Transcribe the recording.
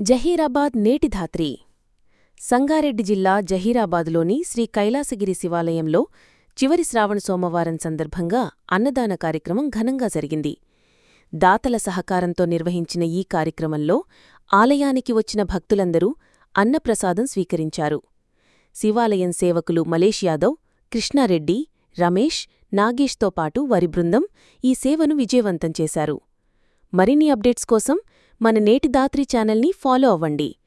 జహీరాబాద్ నేటి ధాత్రి సంగారెడ్డి జిల్లా జహీరాబాదులోని శ్రీ కైలాసగిరి శివాలయంలో చివరి శ్రావణ సోమవారం సందర్భంగా అన్నదాన కార్యక్రమం ఘనంగా జరిగింది దాతల సహకారంతో నిర్వహించిన ఈ కార్యక్రమంలో ఆలయానికి వచ్చిన భక్తులందరూ అన్నప్రసాదం స్వీకరించారు శివాలయం సేవకులు మలేష్ యాదవ్ కృష్ణారెడ్డి రమేష్ నాగేష్తో పాటు వారి బృందం ఈ సేవను విజయవంతం చేశారు మరిన్ని అప్డేట్స్ కోసం మన నేటి దాత్రి ఛానల్ని ఫాలో అవ్వండి